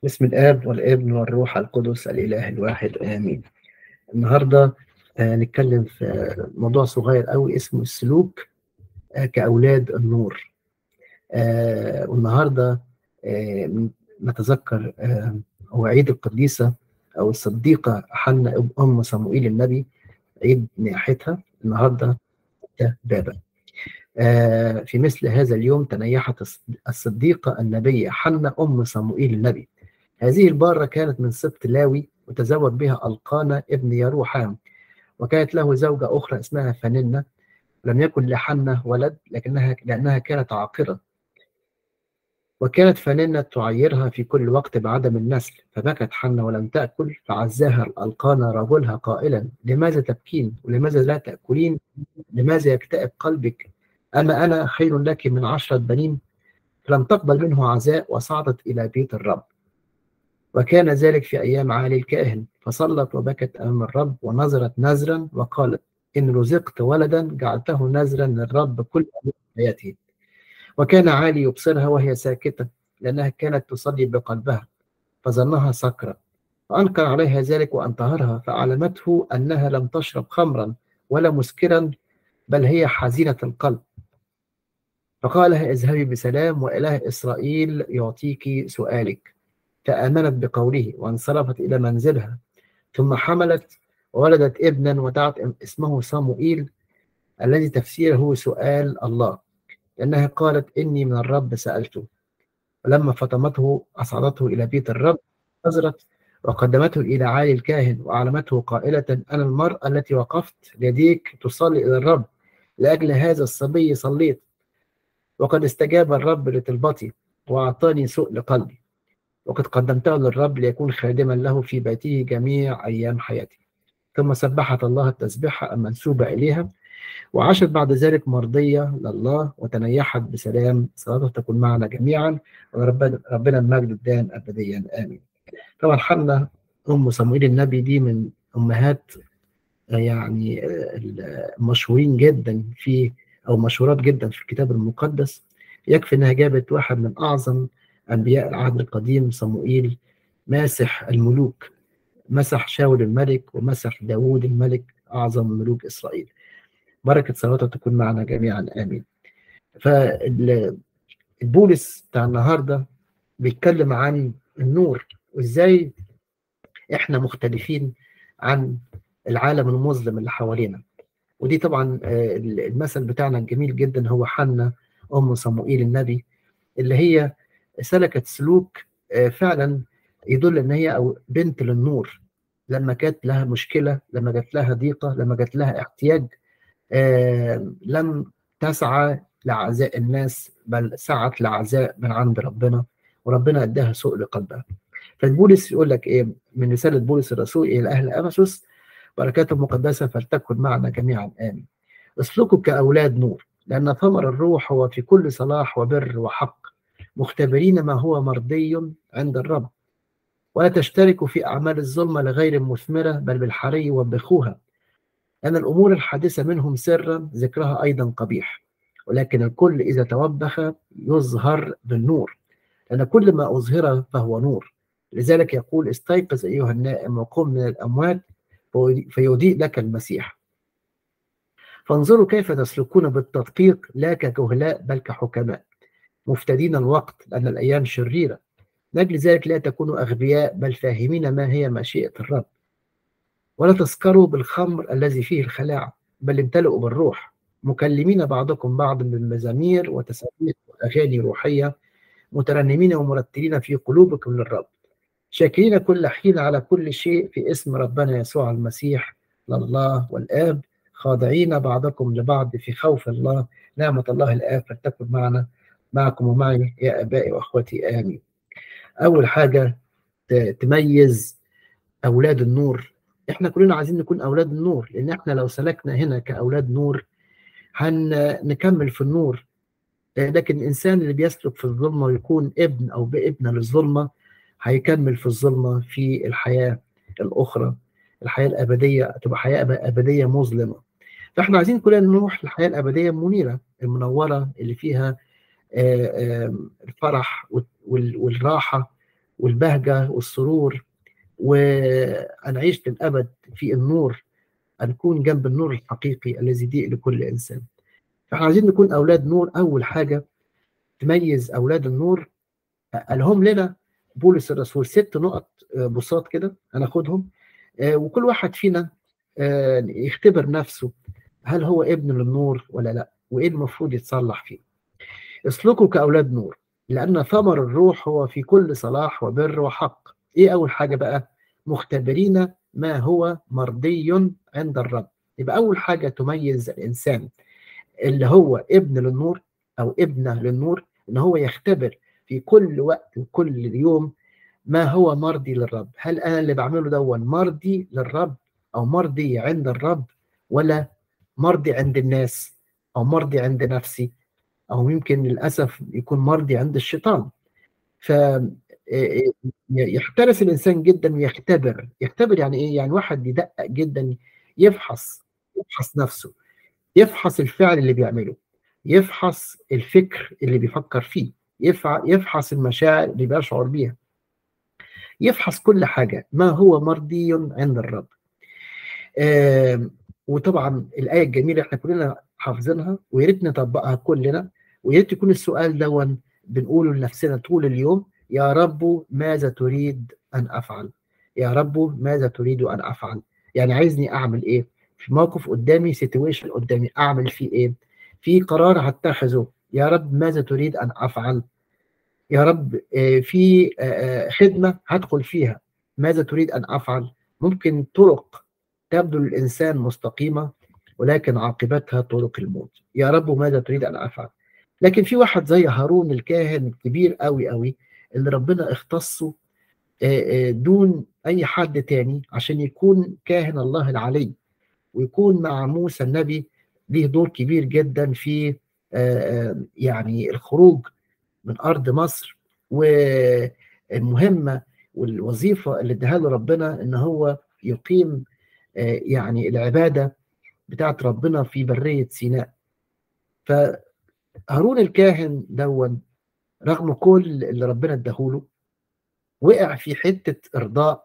بسم الآب والابن والروح القدس الإله الواحد آمين. النهارده آه، نتكلم في موضوع صغير قوي اسمه السلوك آه، كأولاد النور. آه، والنهارده آه، نتذكر آه، هو عيد القديسة أو الصديقة حنا أم صموئيل النبي عيد نياحتها النهارده بابا. آه، في مثل هذا اليوم تنيحت الصديقة النبية حنا أم صموئيل النبي. هذه البارة كانت من سبط لاوي وتزوج بها القانا ابن يروحام وكانت له زوجة أخرى اسمها فننة لم يكن لحنة ولد لكنها لأنها كانت عاقرة وكانت فننة تعيرها في كل وقت بعدم النسل فبكت حنة ولم تأكل فعزاها القانا رجلها قائلا لماذا تبكين ولماذا لا تأكلين لماذا يكتئب قلبك أما أنا خير لك من عشرة بنين فلم تقبل منه عزاء وصعدت إلى بيت الرب وكان ذلك في أيام عالي الكاهن فصلت وبكت أمام الرب ونظرت نذرا وقالت إن رزقت ولدا جعلته نذرا للرب كل حياته وكان عالي يبصرها وهي ساكتة لأنها كانت تصلي بقلبها فظنها سكرة فأنكر عليها ذلك وأنتهرها فأعلمته أنها لم تشرب خمرا ولا مسكرا بل هي حزينة القلب فقال لها اذهبي بسلام وإله إسرائيل يعطيك سؤالك فآمنت بقوله وانصرفت إلى منزلها ثم حملت وولدت ابنا ودعت اسمه صموئيل الذي تفسيره سؤال الله لأنها قالت إني من الرب سألته ولما فطمته أصعدته إلى بيت الرب نظرت وقدمته إلى عالي الكاهن وأعلمته قائلة أنا المرأة التي وقفت لديك تصلي إلى الرب لأجل هذا الصبي صليت وقد استجاب الرب لطلبتي وأعطاني سؤل قلبي وقد قدمته للرب ليكون خادما له في بيته جميع أيام حياتي ثم سبحت الله التسبيحة المنسوبة إليها وعاشت بعد ذلك مرضية لله وتنيحت بسلام صلاته تكون معنا جميعا وربنا ربنا المجد الدائم أبديا آمين طبعا حنا أم صموئيل النبي دي من أمهات يعني المشهورين جدا في أو مشهورات جدا في الكتاب المقدس يكفي إنها جابت واحد من أعظم أنبياء العهد القديم صموئيل ماسح الملوك مسح شاول الملك ومسح داوود الملك أعظم ملوك إسرائيل بركة صلواته تكون معنا جميعا آمين فالبولس بتاع النهاردة بيتكلم عن النور وإزاي إحنا مختلفين عن العالم المظلم اللي حوالينا ودي طبعا المثل بتاعنا الجميل جدا هو حنا أم صموئيل النبي اللي هي سلكت سلوك فعلا يدل ان هي او بنت للنور لما كانت لها مشكله لما جات لها ضيقه لما جات لها احتياج لم تسعى لعزاء الناس بل سعت لعزاء من عند ربنا وربنا اداها سوء لقلبها فالبولس يقول لك ايه من رساله بولس الرسول الى اهل افسس بركاته مقدسه فلتكن معنا جميعا امين اسلكوا كاولاد نور لان ثمر الروح هو في كل صلاح وبر وحق مختبرين ما هو مرضي عند الرب ولا تشتركوا في أعمال الظلمة لغير مثمرة بل بالحري وبخوها لأن الأمور الحادثة منهم سرا ذكرها أيضا قبيح ولكن الكل إذا توبخ يظهر بالنور لأن كل ما أظهر فهو نور لذلك يقول استيقظ أيها النائم وقم من الأموات فيضيء لك المسيح فانظروا كيف تسلكون بالتدقيق لا كجهلاء بل كحكماء مفتدين الوقت لأن الأيام شريرة لأجل ذلك لا تكونوا أغبياء بل فاهمين ما هي مشيئة الرب ولا تسكروا بالخمر الذي فيه الخلاع بل امتلئوا بالروح مكلمين بعضكم بعض بالمزامير وتسابيح وأغاني روحية مترنمين ومرتلين في قلوبكم للرب شاكرين كل حين على كل شيء في اسم ربنا يسوع المسيح لله والآب خاضعين بعضكم لبعض في خوف الله نعمة الله الآب فلتكن معنا معكم ومعي يا ابائي واخوتي امين. اول حاجه تميز اولاد النور احنا كلنا عايزين نكون اولاد النور لان احنا لو سلكنا هنا كاولاد نور هنكمل في النور لكن الانسان اللي بيسلك في الظلمه ويكون ابن او ابنه للظلمه هيكمل في الظلمه في الحياه الاخرى الحياه الابديه تبقى حياه ابديه مظلمه فاحنا عايزين كلنا نروح للحياه الابديه المنيره المنوره اللي فيها الفرح والراحة والبهجة والسرور وأن عيش للأبد في النور أن نكون جنب النور الحقيقي الذي يضيء لكل إنسان فاحنا عايزين نكون أولاد نور أول حاجة تميز أولاد النور قالهم لنا بولس الرسول ست نقط بساط كده هناخدهم وكل واحد فينا يختبر نفسه هل هو ابن للنور ولا لا وايه المفروض يتصلح فيه اسلكوا كاولاد نور لان ثمر الروح هو في كل صلاح وبر وحق ايه اول حاجه بقى مختبرين ما هو مرضي عند الرب يبقى اول حاجه تميز الانسان اللي هو ابن للنور او ابنه للنور ان هو يختبر في كل وقت وكل يوم ما هو مرضي للرب هل انا اللي بعمله دون مرضي للرب او مرضي عند الرب ولا مرضي عند الناس او مرضي عند نفسي او يمكن للاسف يكون مرضي عند الشيطان ف يحترس الانسان جدا ويختبر يختبر يعني ايه يعني واحد يدقق جدا يفحص يفحص نفسه يفحص الفعل اللي بيعمله يفحص الفكر اللي بيفكر فيه يفحص المشاعر اللي بيشعر بيها يفحص كل حاجة ما هو مرضي عند الرب آه وطبعا الآية الجميلة احنا كلنا حافظينها ويا ريت نطبقها كلنا ويا ريت يكون السؤال دون بنقوله لنفسنا طول اليوم يا رب ماذا تريد أن أفعل يا رب ماذا تريد أن أفعل يعني عايزني أعمل إيه في موقف قدامي سيتويشن قدامي أعمل فيه إيه في قرار هتخذه يا رب ماذا تريد أن أفعل يا رب في خدمة هدخل فيها ماذا تريد أن أفعل ممكن طرق تبدو للإنسان مستقيمة ولكن عاقبتها طرق الموت يا رب ماذا تريد أن أفعل لكن في واحد زي هارون الكاهن الكبير قوي قوي اللي ربنا اختصه دون أي حد تاني عشان يكون كاهن الله العلي ويكون مع موسى النبي ليه دور كبير جدا في يعني الخروج من ارض مصر والمهمه والوظيفه اللي اداها له ربنا ان هو يقيم يعني العباده بتاعت ربنا في بريه سيناء فهارون الكاهن دون رغم كل اللي ربنا اداهوله وقع في حته ارضاء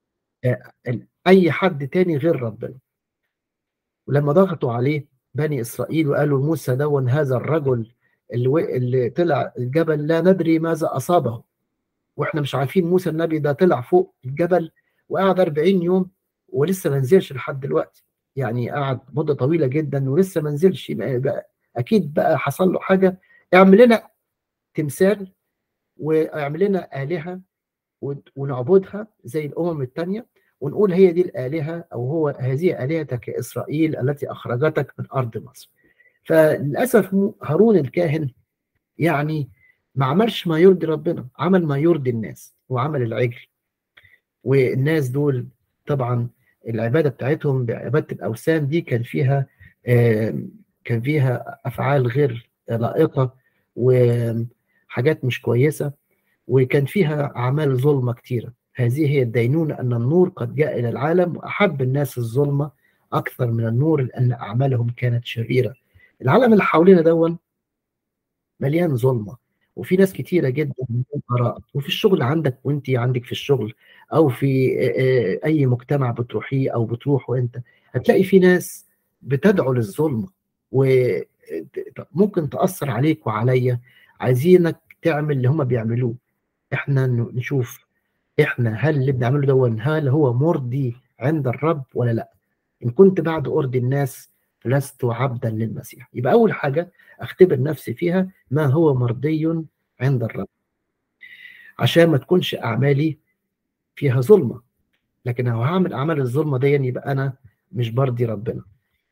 اي حد تاني غير ربنا ولما ضغطوا عليه بني اسرائيل وقالوا موسى دون هذا الرجل اللي, اللي طلع الجبل لا ندري ماذا اصابه واحنا مش عارفين موسى النبي ده طلع فوق الجبل وقعد 40 يوم ولسه ما نزلش لحد دلوقتي يعني قعد مده طويله جدا ولسه ما نزلش بقى اكيد بقى حصل له حاجه اعمل لنا تمثال واعمل لنا الهه ونعبدها زي الامم الثانيه ونقول هي دي الالهه او هو هذه الهتك يا اسرائيل التي اخرجتك من ارض مصر فللاسف هارون الكاهن يعني ما عملش ما يرضي ربنا عمل ما يرضي الناس وعمل العجل والناس دول طبعا العباده بتاعتهم بعباده الاوثان دي كان فيها كان فيها افعال غير لائقه وحاجات مش كويسه وكان فيها اعمال ظلمه كتيره هذه هي الدينونه ان النور قد جاء الى العالم واحب الناس الظلمه اكثر من النور لان اعمالهم كانت شريره العالم اللي حوالينا دون مليان ظلمه وفي ناس كتيره جدا من اراء وفي الشغل عندك وانت عندك في الشغل او في اي مجتمع بتروحيه او بتروحه انت هتلاقي في ناس بتدعو للظلمه وممكن تاثر عليك وعليا عايزينك تعمل اللي هم بيعملوه احنا نشوف احنا هل اللي بنعمله دون هل هو مرضي عند الرب ولا لا ان كنت بعد ارضي الناس لست عبدا للمسيح يبقى اول حاجه اختبر نفسي فيها ما هو مرضي عند الرب عشان ما تكونش اعمالي فيها ظلمه لكن لو هعمل اعمال الظلمه دي يبقى انا مش برضي ربنا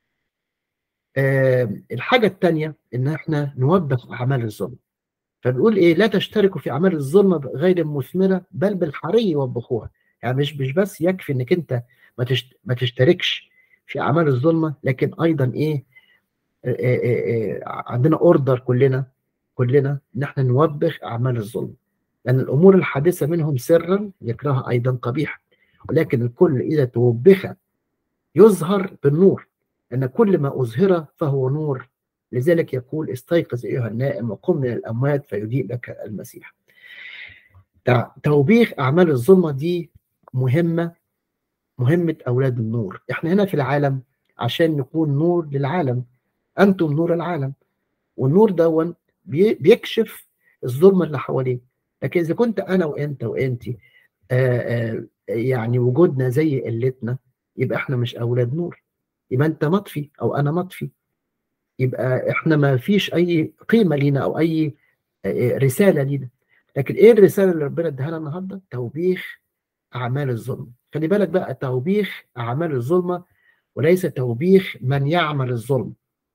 أه الحاجه الثانيه ان احنا نوبخ اعمال الظلم فبنقول ايه لا تشتركوا في اعمال الظلمه غير المثمره بل بالحري وبخوها يعني مش مش بس يكفي انك انت ما ما تشتركش في اعمال الظلمه لكن ايضا ايه آآ آآ عندنا اوردر كلنا كلنا ان احنا نوبخ اعمال الظلم لان الامور الحادثه منهم سرا يكرهها ايضا قبيحه ولكن الكل اذا توبخ يظهر بالنور ان كل ما اظهر فهو نور لذلك يقول استيقظ ايها النائم وقم من الاموات فيضيء لك المسيح توبيخ اعمال الظلمه دي مهمه مهمه اولاد النور احنا هنا في العالم عشان نكون نور للعالم انتم نور العالم والنور دون بيكشف الظلمه اللي حواليه لكن اذا كنت انا وانت وانت يعني وجودنا زي قلتنا يبقى احنا مش اولاد نور يبقى انت مطفي او انا مطفي يبقى احنا ما فيش اي قيمه لينا او اي رساله لينا لكن ايه الرساله اللي ربنا اداها لنا النهارده توبيخ اعمال الظلم خلي بالك بقى توبيخ اعمال الظلمه وليس توبيخ من يعمل الظلم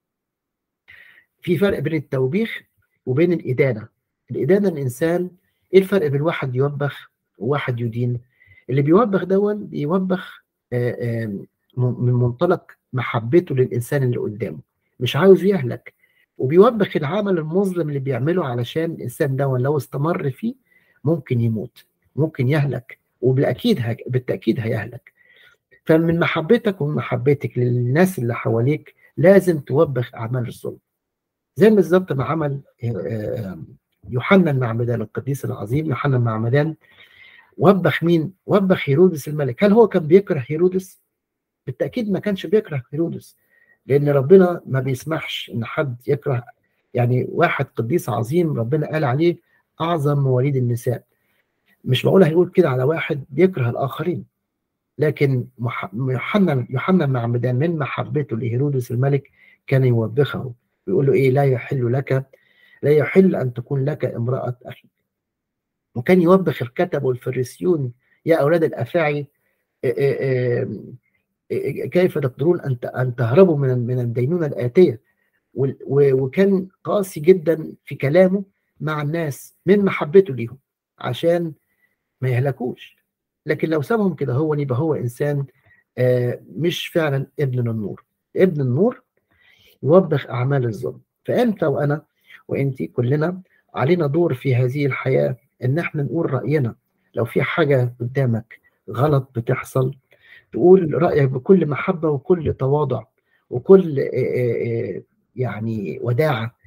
في فرق بين التوبيخ وبين الادانه الادانه الانسان ايه الفرق بين واحد يوبخ وواحد يدين اللي بيوبخ دون بيوبخ من منطلق محبته للانسان اللي قدامه مش عاوز يهلك وبيوبخ العمل المظلم اللي بيعمله علشان الانسان ده لو استمر فيه ممكن يموت ممكن يهلك وبالأكيد هك... بالتأكيد هيهلك فمن محبتك ومن محبتك للناس اللي حواليك لازم توبخ أعمال الظلم زي بالظبط ما عمل يوحنا المعمدان القديس العظيم يوحنا المعمدان وبخ مين؟ وبخ هيرودس الملك هل هو كان بيكره هيرودس؟ بالتأكيد ما كانش بيكره هيرودس لأن ربنا ما بيسمحش إن حد يكره يعني واحد قديس عظيم ربنا قال عليه أعظم مواليد النساء مش معقول هيقول كده على واحد بيكره الآخرين لكن يوحنا يوحنا المعمدان من محبته لهيرودس الملك كان يوبخه ويقول له إيه لا يحل لك لا يحل أن تكون لك امرأة أخيك وكان يوبخ الكتب والفريسيون يا أولاد الأفاعي كيف تقدرون أن أن تهربوا من من الدينونة الآتية وكان قاسي جدا في كلامه مع الناس من محبته ليهم عشان ما يهلكوش لكن لو سابهم كده هو يبقى هو إنسان مش فعلا ابن النور ابن النور يوبخ أعمال الظلم فأنت وأنا وأنت كلنا علينا دور في هذه الحياة إن احنا نقول رأينا لو في حاجة قدامك غلط بتحصل تقول رأيك بكل محبة وكل تواضع وكل يعني وداعة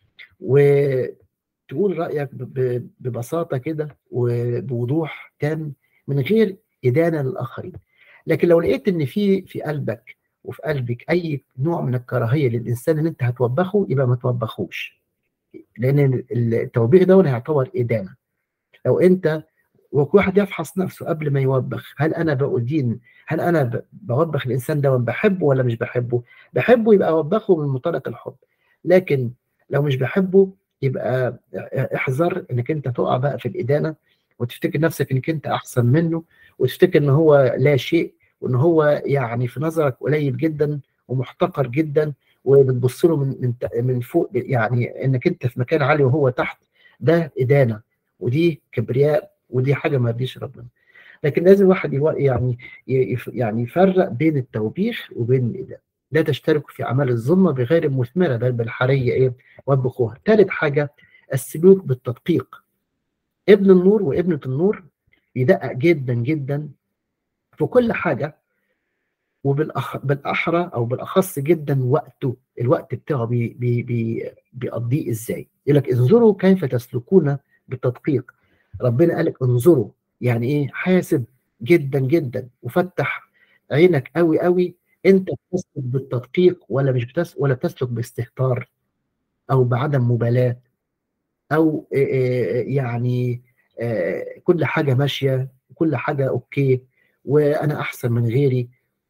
وتقول رأيك ببساطة كده وبوضوح تام من غير إدانة للآخرين لكن لو لقيت إن في في قلبك وفي قلبك أي نوع من الكراهية للإنسان اللي أنت هتوبخه يبقى ما توبخوش لأن التوبيخ ده هيعتبر إدانة لو أنت وكل واحد يفحص نفسه قبل ما يوبخ هل انا بأدين هل انا بوبخ الانسان ده بحبه ولا مش بحبه بحبه يبقى اوبخه من منطلق الحب لكن لو مش بحبه يبقى احذر انك انت تقع بقى في الادانه وتفتكر نفسك انك انت احسن منه وتفتكر ان هو لا شيء وان هو يعني في نظرك قليل جدا ومحتقر جدا وبتبص له من من من فوق يعني انك انت في مكان عالي وهو تحت ده ادانه ودي كبرياء ودي حاجه ما يرضيش ربنا لكن لازم الواحد يعني يعني يفرق بين التوبيخ وبين الادانه لا تشتركوا في اعمال الظلمه بغير مثمره بل بالحريه ايه وبخوها ثالث حاجه السلوك بالتدقيق ابن النور وابنه النور بيدقق جدا جدا في كل حاجه وبالأخ... بالاحرى او بالاخص جدا وقته الوقت بتاعه بي... بي... بي... بيقضيه ازاي يقول لك انظروا كيف تسلكون بالتدقيق ربنا قالك انظروا يعني ايه حاسب جدا جدا وفتح عينك قوي قوي انت بتسلك بالتدقيق ولا مش بتس ولا بتسلك باستهتار او بعدم مبالاه او يعني كل حاجه ماشيه كل حاجه اوكي وانا احسن من غيري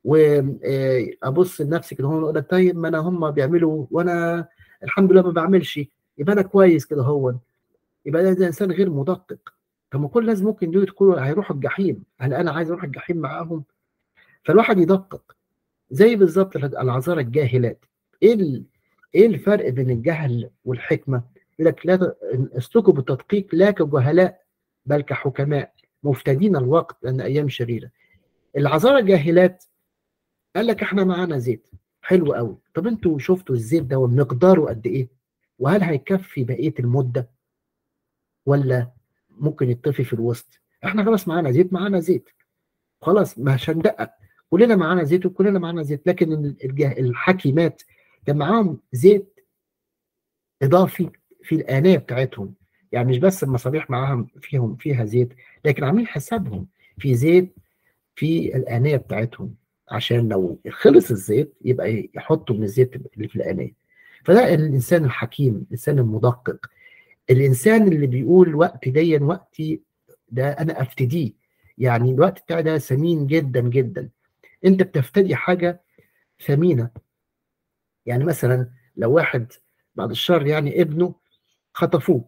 وابص لنفسي كده هون اقول لك طيب ما انا هم بيعملوا وانا الحمد لله ما بعملش يبقى انا كويس كده هو يبقى ده انسان غير مدقق طب ما كل الناس ممكن دول تكونوا هيروحوا الجحيم هل انا عايز اروح الجحيم معاهم فالواحد يدقق زي بالظبط العذارى الجاهلات ايه ايه الفرق بين الجهل والحكمه يقول لك لا اسلكوا بالتدقيق لا كجهلاء بل كحكماء مفتدين الوقت لان ايام شريره العذارى الجاهلات قال لك احنا معانا زيت حلو قوي طب انتوا شفتوا الزيت ده ومقداره قد ايه وهل هيكفي بقيه المده ولا ممكن يطفي في الوسط احنا خلاص معانا زيت معانا زيت خلاص مش هندقق كلنا معانا زيت وكلنا معانا زيت لكن الحكيمات كان معاهم زيت اضافي في الانيه بتاعتهم يعني مش بس المصابيح معاهم فيهم فيها زيت لكن عاملين حسابهم في زيت في الآنية بتاعتهم عشان لو خلص الزيت يبقى يحطوا من الزيت اللي في الآنية فده الإنسان الحكيم الإنسان المدقق الإنسان اللي بيقول وقت ديا وقتي ده أنا أفتديه يعني الوقت بتاعي ده ثمين جدا جدا أنت بتفتدي حاجة ثمينة يعني مثلا لو واحد بعد الشر يعني ابنه خطفوه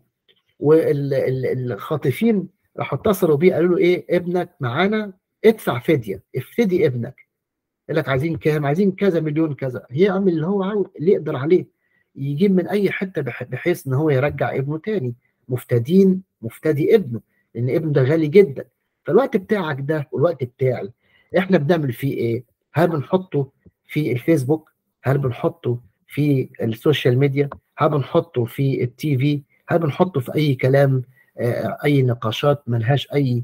والخاطفين راحوا اتصلوا بيه قالوا له ايه ابنك معانا ادفع فديه افتدي ابنك يقول لك عايزين كام عايزين كذا مليون كذا هي عامل اللي هو عاوز اللي يقدر عليه يجيب من اي حته بحيث ان هو يرجع ابنه تاني مفتدين مفتدي ابنه لان ابنه ده غالي جدا فالوقت بتاعك ده والوقت بتاعي احنا بنعمل فيه ايه هل بنحطه في الفيسبوك هل بنحطه في السوشيال ميديا هل بنحطه في التي في هل بنحطه في اي كلام اي نقاشات ملهاش اي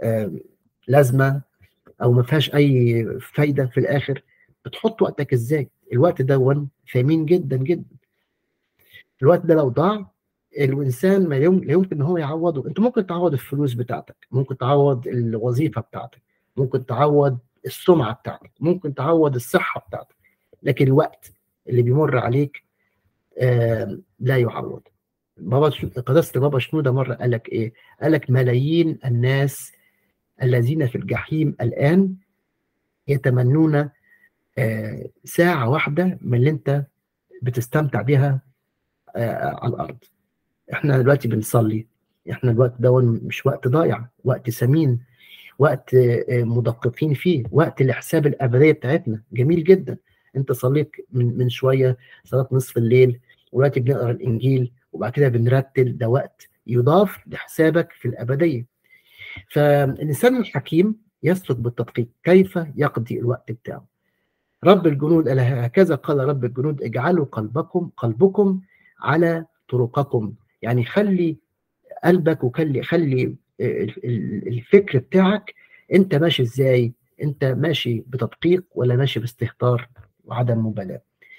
لازمه او ما فيهاش اي فايده في الاخر بتحط وقتك ازاي الوقت ده ثمين جدا جدا الوقت ده لو ضاع الانسان ما يمكن, يمكن ان هو يعوضه انت ممكن تعوض الفلوس بتاعتك ممكن تعوض الوظيفه بتاعتك ممكن تعوض السمعه بتاعتك ممكن تعوض الصحه بتاعتك لكن الوقت اللي بيمر عليك آه لا يعوض بابا قداسه بابا شنوده مره قال لك ايه؟ قال لك ملايين الناس الذين في الجحيم الان يتمنون آه ساعه واحده من اللي انت بتستمتع بها آه على الارض. احنا دلوقتي بنصلي احنا الوقت ده مش وقت ضايع وقت ثمين وقت آه مدققين فيه وقت لحساب الابديه بتاعتنا جميل جدا انت صليت من من شويه صلاه نصف الليل ودلوقتي بنقرا الانجيل وبعد كده بنرتل ده وقت يضاف لحسابك في الابديه فالانسان الحكيم يسلك بالتدقيق كيف يقضي الوقت بتاعه رب الجنود قال هكذا قال رب الجنود اجعلوا قلبكم قلبكم على طرقكم يعني خلي قلبك وخلي خلي الفكر بتاعك انت ماشي ازاي انت ماشي بتدقيق ولا ماشي باستهتار وعدم مبالاه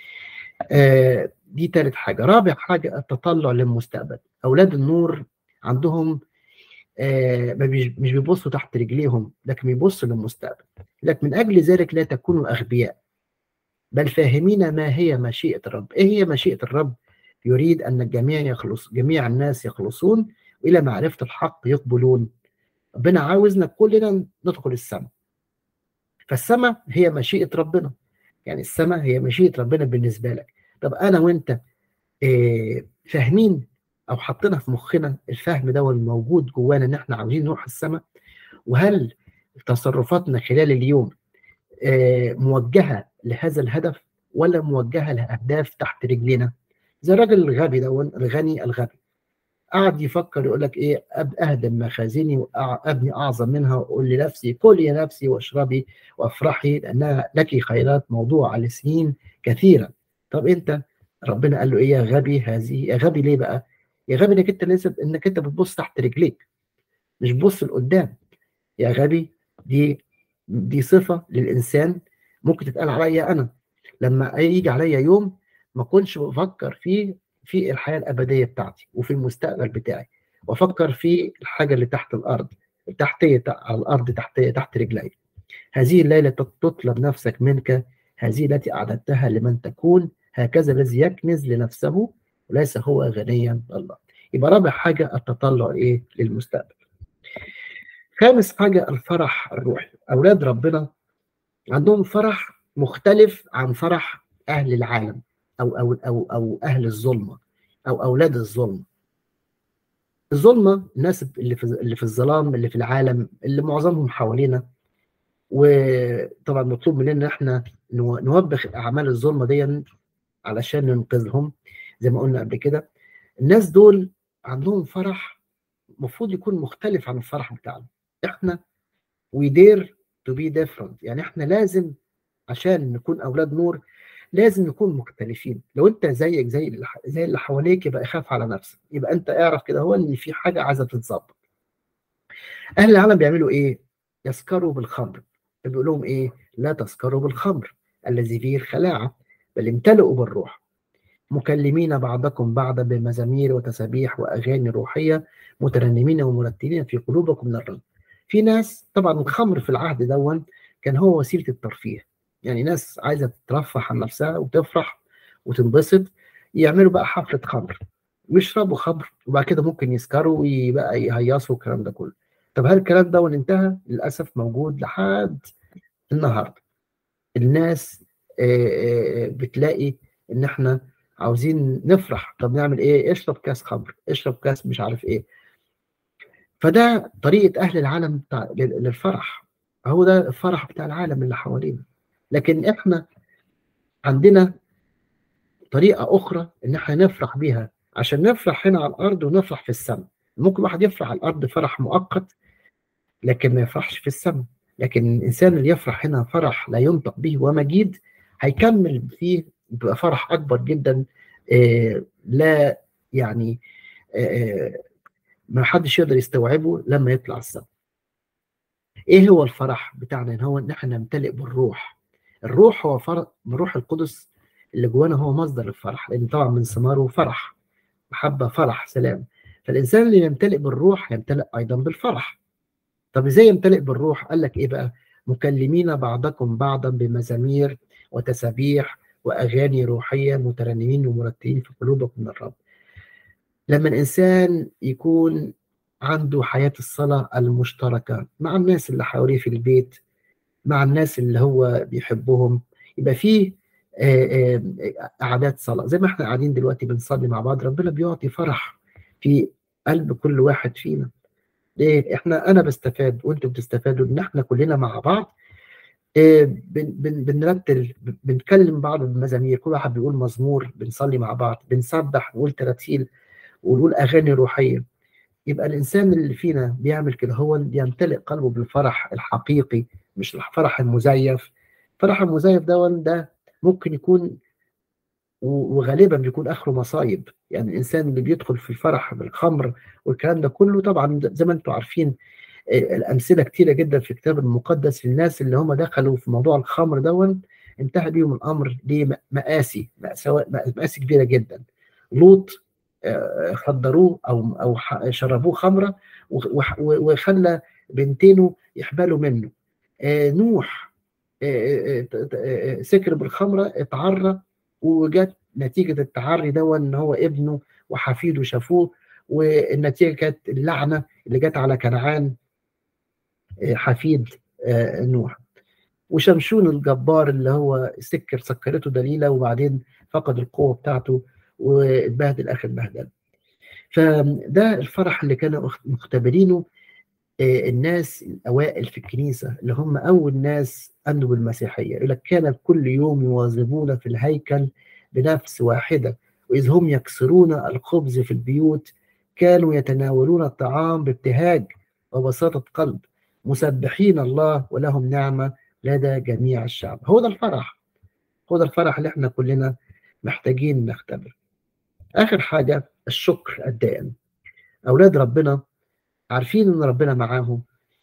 آه دي ثالث حاجه رابع حاجه التطلع للمستقبل اولاد النور عندهم آه مش بيبصوا تحت رجليهم لكن بيبصوا للمستقبل لكن من اجل ذلك لا تكونوا اغبياء بل فاهمين ما هي مشيئه الرب ايه هي مشيئه الرب يريد ان الجميع يخلص جميع الناس يخلصون والى معرفه الحق يقبلون ربنا عاوزنا كلنا ندخل السماء فالسماء هي مشيئه ربنا يعني السماء هي مشيئه ربنا بالنسبه لك طب انا وانت إيه فاهمين او حطينا في مخنا الفهم ده الموجود جوانا ان احنا عاوزين نروح السماء وهل تصرفاتنا خلال اليوم إيه موجهه لهذا الهدف ولا موجهه لاهداف تحت رجلنا زي الراجل الغبي ده الغني الغبي قعد يفكر يقول لك ايه اهدم مخازني وابني اعظم منها واقول لنفسي كلي يا نفسي واشربي وافرحي لانها لك خيرات موضوع على سنين كثيره طب انت ربنا قال له ايه يا غبي هذه يا غبي ليه بقى؟ يا غبي انك انت لازم انك انت بتبص تحت رجليك مش بص لقدام يا غبي دي دي صفه للانسان ممكن تتقال عليا انا لما يجي عليا يوم ما اكونش بفكر فيه في الحياه الابديه بتاعتي وفي المستقبل بتاعي وافكر في الحاجه اللي تحت الارض تحتيه على الارض تحتيه تحت رجلي هذه الليله تطلب نفسك منك هذه التي اعددتها لمن تكون هكذا الذي يكنز لنفسه وليس هو غنيا الله يبقى رابع حاجه التطلع ايه للمستقبل خامس حاجه الفرح الروحي اولاد ربنا عندهم فرح مختلف عن فرح اهل العالم او او او او اهل الظلمه او اولاد الظلم الظلمه الناس اللي في اللي في الظلام اللي في العالم اللي معظمهم حوالينا وطبعا مطلوب مننا ان احنا نوبخ اعمال الظلمه دي علشان ننقذهم زي ما قلنا قبل كده الناس دول عندهم فرح المفروض يكون مختلف عن الفرح بتاعنا احنا we dare to be different يعني احنا لازم عشان نكون اولاد نور لازم نكون مختلفين لو انت زيك زي اللي زي اللي حواليك يبقى اخاف على نفسك يبقى انت اعرف كده هو ان في حاجه عايزه تتظبط اهل العالم بيعملوا ايه يسكروا بالخمر بيقول لهم ايه لا تسكروا بالخمر الذي فيه الخلاعه بل امتلئوا بالروح مكلمين بعضكم بعضا بمزامير وتسابيح واغاني روحيه مترنمين ومرتلين في قلوبكم من الرب في ناس طبعا الخمر في العهد دون كان هو وسيله الترفيه يعني ناس عايزه تترفه عن نفسها وتفرح وتنبسط يعملوا بقى حفله خمر ويشربوا خمر وبعد كده ممكن يسكروا ويبقى يهيصوا والكلام ده كله طب هل الكلام ده انتهى للاسف موجود لحد النهارده الناس بتلاقي ان احنا عاوزين نفرح طب نعمل ايه اشرب كاس خمر اشرب كاس مش عارف ايه فده طريقه اهل العالم بتاع للفرح هو ده الفرح بتاع العالم اللي حوالينا لكن احنا عندنا طريقه اخرى ان احنا نفرح بيها عشان نفرح هنا على الارض ونفرح في السماء ممكن واحد يفرح على الارض فرح مؤقت لكن ما يفرحش في السماء لكن الانسان اللي يفرح هنا فرح لا ينطق به ومجيد هيكمل فيه بيبقى فرح اكبر جدا آه لا يعني آه ما حدش يقدر يستوعبه لما يطلع السماء ايه هو الفرح بتاعنا ان هو ان احنا نمتلئ بالروح الروح هو فرح من روح القدس اللي جوانا هو مصدر الفرح لان طبعا من ثماره فرح محبه فرح سلام فالانسان اللي يمتلئ بالروح يمتلئ ايضا بالفرح طب ازاي يمتلئ بالروح قال لك ايه بقى مكلمين بعضكم بعضا بمزامير وتسابيح واغاني روحيه مترنمين ومرتلين في قلوبكم من الرب لما الانسان يكون عنده حياه الصلاه المشتركه مع الناس اللي حواليه في البيت مع الناس اللي هو بيحبهم يبقى فيه قعدات صلاه زي ما احنا قاعدين دلوقتي بنصلي مع بعض ربنا بيعطي فرح في قلب كل واحد فينا ليه احنا انا بستفاد وانتم بتستفادوا ان احنا كلنا مع بعض بن بن بنرتل بنكلم بعض بمزامير كل واحد بيقول مزمور بنصلي مع بعض بنسبح نقول تراتيل ونقول اغاني روحيه يبقى الانسان اللي فينا بيعمل كده هو بيمتلئ قلبه بالفرح الحقيقي مش الفرح المزيف الفرح المزيف ده ده ممكن يكون وغالبا بيكون اخره مصايب يعني الانسان اللي بيدخل في الفرح بالخمر والكلام ده كله طبعا زي ما انتم عارفين الامثله كتيره جدا في الكتاب المقدس للناس اللي هم دخلوا في موضوع الخمر دون انتهى بيهم الامر لمآسي مآسي كبيره جدا لوط خدروه او او شربوه خمره وخلى بنتينه يحبلوا منه نوح سكر بالخمره اتعرى وجت نتيجه التعري ده ان هو ابنه وحفيده شافوه والنتيجه كانت اللعنه اللي جت على كنعان حفيد نوح وشمشون الجبار اللي هو سكر سكرته دليله وبعدين فقد القوه بتاعته واتبهدل اخر بهدله فده الفرح اللي كانوا مختبرينه الناس الاوائل في الكنيسه اللي هم اول ناس امنوا بالمسيحيه يقول لك كان كل يوم يواظبون في الهيكل بنفس واحده واذ هم يكسرون الخبز في البيوت كانوا يتناولون الطعام بابتهاج وبساطه قلب مسبحين الله ولهم نعمه لدى جميع الشعب هو ده الفرح هو ده الفرح اللي احنا كلنا محتاجين نختبر اخر حاجه الشكر الدائم اولاد ربنا عارفين ان ربنا معاهم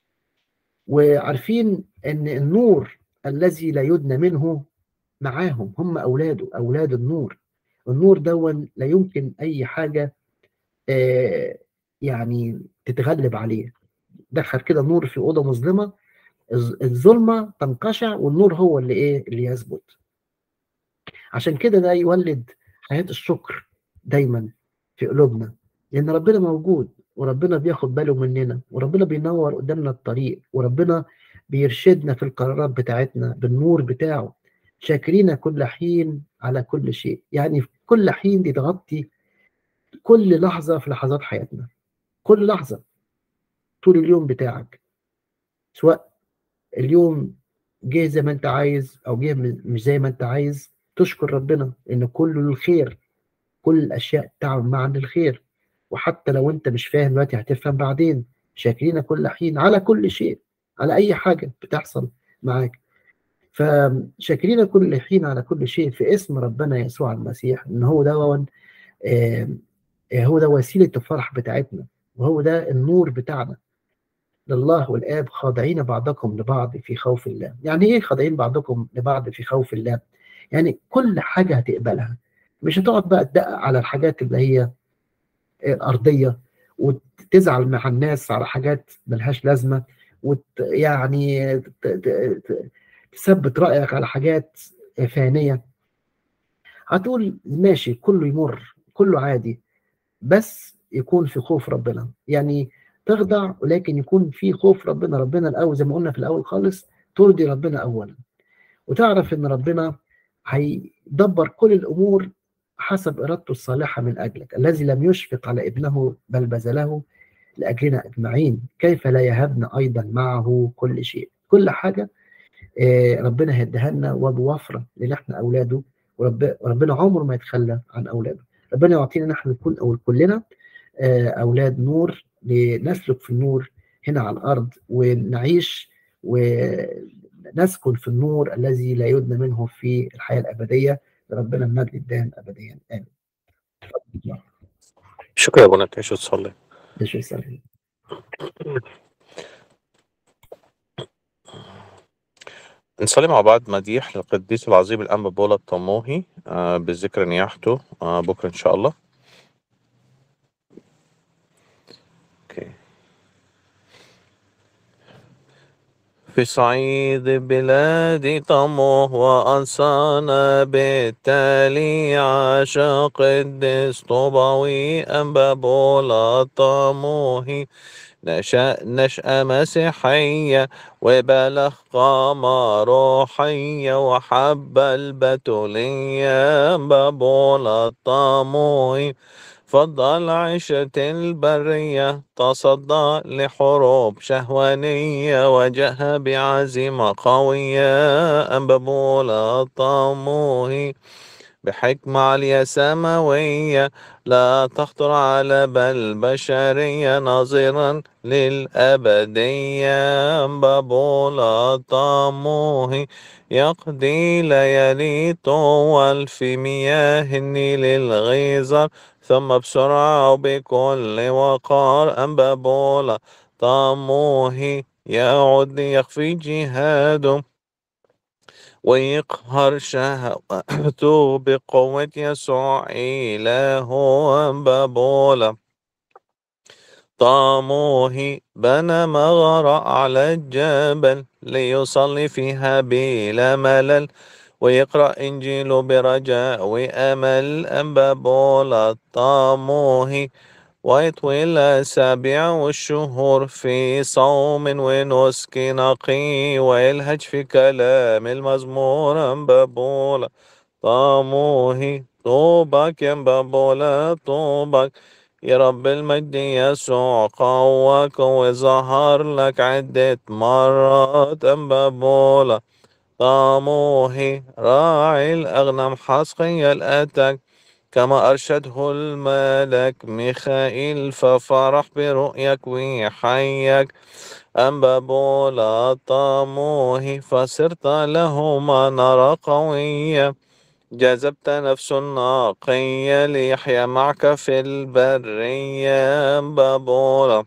وعارفين ان النور الذي لا يدنى منه معاهم هم اولاده اولاد النور النور دون لا يمكن اي حاجه آه يعني تتغلب عليه دخل كده نور في اوضه مظلمه الظلمه تنقشع والنور هو اللي ايه اللي يثبت عشان كده ده يولد حياه الشكر دايما في قلوبنا لان ربنا موجود وربنا بياخد باله مننا وربنا بينور قدامنا الطريق وربنا بيرشدنا في القرارات بتاعتنا بالنور بتاعه شاكرين كل حين على كل شيء يعني في كل حين دي تغطي كل لحظة في لحظات حياتنا كل لحظة طول اليوم بتاعك سواء اليوم جه زي ما انت عايز او جه مش زي ما انت عايز تشكر ربنا ان كله للخير كل الاشياء تعمل معا للخير وحتى لو انت مش فاهم دلوقتي هتفهم بعدين شاكرين كل حين على كل شيء على اي حاجه بتحصل معاك فشاكرين كل حين على كل شيء في اسم ربنا يسوع المسيح ان هو ده آه هو ده وسيله الفرح بتاعتنا وهو ده النور بتاعنا لله والاب خاضعين بعضكم لبعض في خوف الله يعني ايه خاضعين بعضكم لبعض في خوف الله يعني كل حاجه هتقبلها مش هتقعد بقى تدقق على الحاجات اللي هي الارضيه وتزعل مع الناس على حاجات ملهاش لازمه ويعني تثبت رايك على حاجات فانيه هتقول ماشي كله يمر كله عادي بس يكون في خوف ربنا يعني تخضع ولكن يكون في خوف ربنا ربنا الاول زي ما قلنا في الاول خالص ترضي ربنا اولا وتعرف ان ربنا هيدبر كل الامور حسب ارادته الصالحه من اجلك الذي لم يشفق على ابنه بل بذله لاجلنا اجمعين كيف لا يهبنا ايضا معه كل شيء كل حاجه ربنا هيديها لنا وبوفره لان احنا اولاده وربنا عمره ما يتخلى عن اولاده ربنا يعطينا نحن نكون أول كلنا اولاد نور لنسلك في النور هنا على الارض ونعيش ونسكن في النور الذي لا يدنى منه في الحياه الابديه ربنا المجد الدائم ابديا امين شكرا يا ابونا تعيش وتصلي ايش يسأل نصلي مع بعض مديح للقديس العظيم الأنبا بولا الطموحي آه بذكر نياحته آه بكرة إن شاء الله أوكي. في صعيد بلاد طموح وأنصانا بالتالي عاشق قديس طوباوي أنبا بولا الطموحي نشأ نشأة مسيحية وبلغ قامة روحية وحب البتولية بابول الطموي فضل عيشة البرية تصدى لحروب شهوانية وجه بعزيمة قوية بابول الطموي بحكمة عالية سماوية لا تخطر على بل بشرية ناظرا للأبدية بابول الطموه يقضي ليالي طوال في مياه النيل الغيظر ثم بسرعة وبكل وقار أم بابول طموه يعود ليخفي جهاده ويقهر شهوته بقوة يسوع إله بابولا طاموه بنى مغارة على الجبل ليصلي فيها بلا ملل ويقرأ إنجيله برجاء وأمل بابولا طاموه ويطوي الأسابيع والشهور في صوم ونسك نقي ويلهج في كلام المزمور بابولا طاموه طوبك يا بابولا طوبك يا رب المجد يسوع قواك وظهر لك عدة مرات بابولا طاموه راعي الأغنم حسقيا أتك كما أرشده الملك ميخائيل ففرح برؤيك ويحيك أم بابولا طاموه فصرت له منارة قوية جذبت نفس ناقية ليحيا معك في البرية بابولا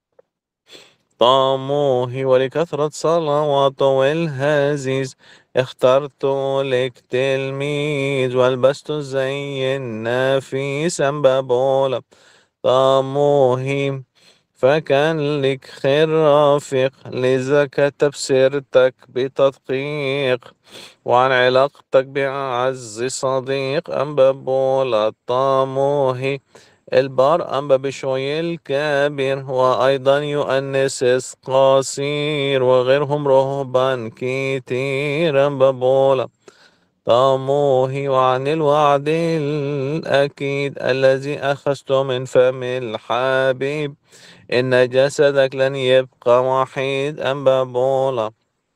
طاموه ولكثرة صلوات والهزيز اخترت لك تلميذ والبست زي النفيس بابولا طاموه فكان لك خير رافق لذا كتب سيرتك بتدقيق وعن علاقتك بعز صديق أم بابولا طاموه البار أنبا بشوي الكبير وأيضا يؤنس قصير وغيرهم رهبان كتير أنبا بولا طاموه وعن الوعد الأكيد الذي أخذته من فم الحبيب إن جسدك لن يبقى وحيد أنبا بولا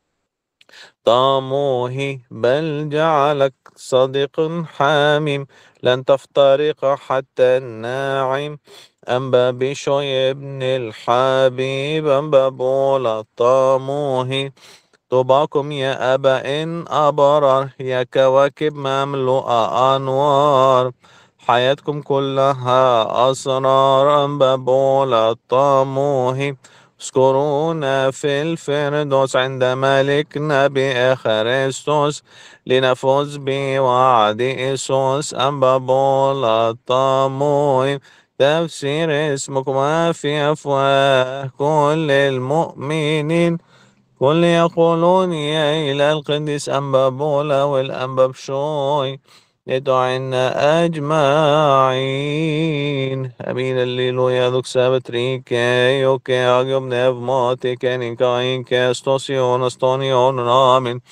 طاموه بل جعلك صديق حاميم لن تفترق حتى الناعم أنبا بشوي ابن الحبيب أنبا بولا طاموه طوباكم يا أبا إن أبرار يا كواكب مملوءة أنوار حياتكم كلها أسرار أنبا بولا طاموه اذكرونا في الفردوس عند ملكنا بخريستوس لنفوز بوعد إيسوس أنبا بولا الطمويم تفسير اسمك ما في أفواه كل المؤمنين كل يقولون يا إلى القديس أنبا بولا والأنبا بشوي يدعنا أجمعين أمين الليلويا ذوك سابتريك يوكي أجب نيف موتي كنين كاين كاستوسيون استونيون آمين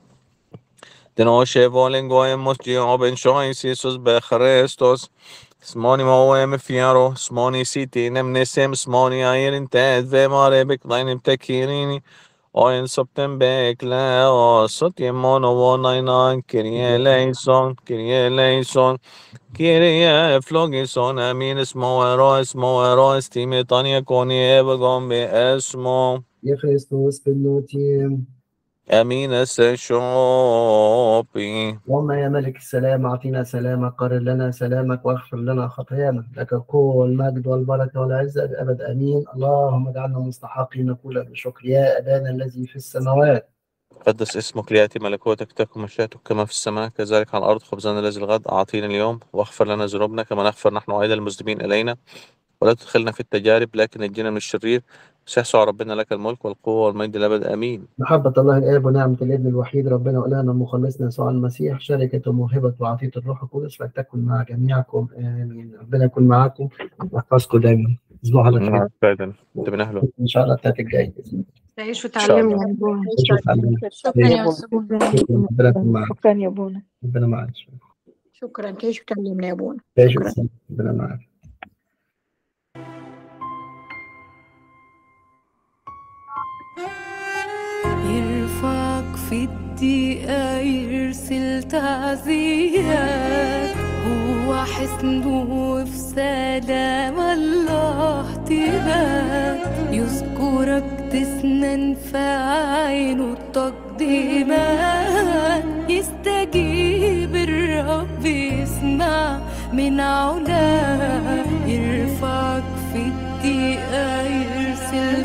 تنوشي فولين غوين مسجيو بن شوي سيسوس بخريستوس سموني موهم فيارو سموني سيتي نمنسم سموني ايرن تاد في ماري بكلاين بتكيريني Oin september kleos, sotiemon ovonainan, Kyrie eleison, Kyrie eleison, Kyrie flogison, aminis moerois, moerois, timitania koni evagon be esmo, يا خريستوس بالنوتي aminis shopi. اللهم يا ملك السلام أعطينا سلامك قرر لنا سلامك واغفر لنا خطايانا لك كل المجد والبركة والعزة للأبد أمين اللهم اجعلنا مستحقين نقول بشكر يا أبانا الذي في السماوات قدس اسمك ليأتي ملكوتك تكن مشيئتك كما في السماء كذلك على الأرض خبزنا الذي الغد أعطينا اليوم واغفر لنا ذنوبنا كما نغفر نحن أيضا المذنبين إلينا ولا تدخلنا في التجارب لكن نجينا من الشرير سيحصل ربنا لك الملك والقوة والمجد الأبد آمين محبة الله الآب ونعمة الابن الوحيد ربنا وإلهنا مخلصنا يسوع المسيح شركة وموهبة وعطية الروح القدس فلتكن مع جميعكم آمين ربنا يكون معاكم ويحفظكم دايما أسبوع على خير نعم فعلا أنت من أهله إن شاء الله التلات الجاي بإذن تعيش إن شاء الله. وتعلمنا يا ابونا الله شكرا يا أستاذ. ربنا يكون معاك شكرا يا ابونا ربنا معاك شكرا تعيش وتعلمنا يا ابونا تعيش شكرا. وتسلم. ربنا معاك يرفعك في الدقيقة يرسل تعزيات هو حسنه في سلام الله اهتمام يذكرك تسنن في عينه التقديمات يستجيب الرب يسمع من علاه يرفعك في الدقيقة يرسل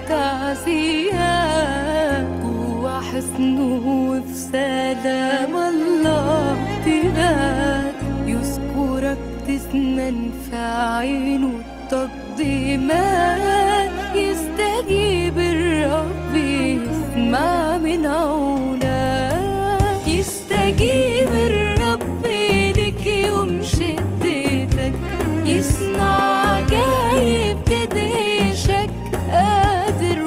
تعزيات جوا حسنه في سلام الله تبات يذكرك تسنن في عينه التقديمات يستجيب الرب يسمع من عوناه يستجيب الرب لك يوم شدتك يصنع عجايب تدهشك قادر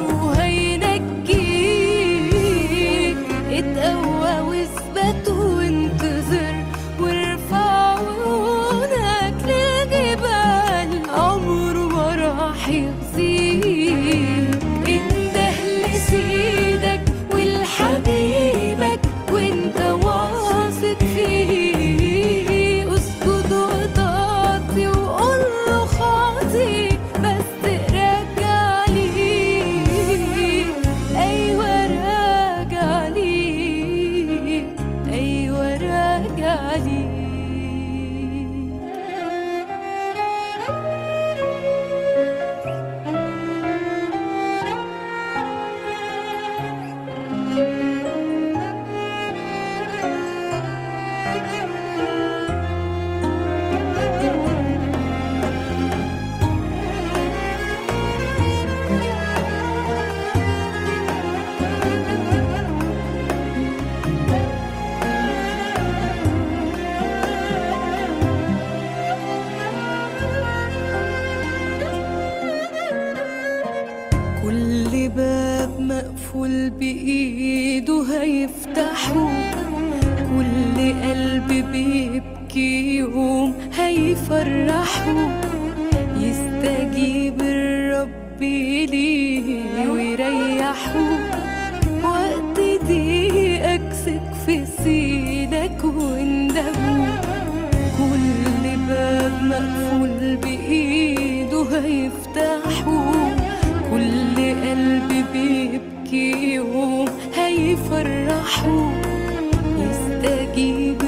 وهينجيك اتقوى واثبت وانتظر وارفع عيونك للجبال عمره ما راح يخزيك انده لسيدك ولحبيبك وانت واثق فيه اسجد وطاطي وقول له خاطي بس راجع ليه ايوه راجع ليه ايوه راجع ليه كل باب مقفول بإيده هيفتحه كل قلب بيبكي يوم هيفرحه يستجيب الرب ليه ويريحه وقت ضيقك سك في سيدك واندهه كل باب مقفول بإيده هيفتحه كل قلب بيبكي يوم هيفرحه يستجيب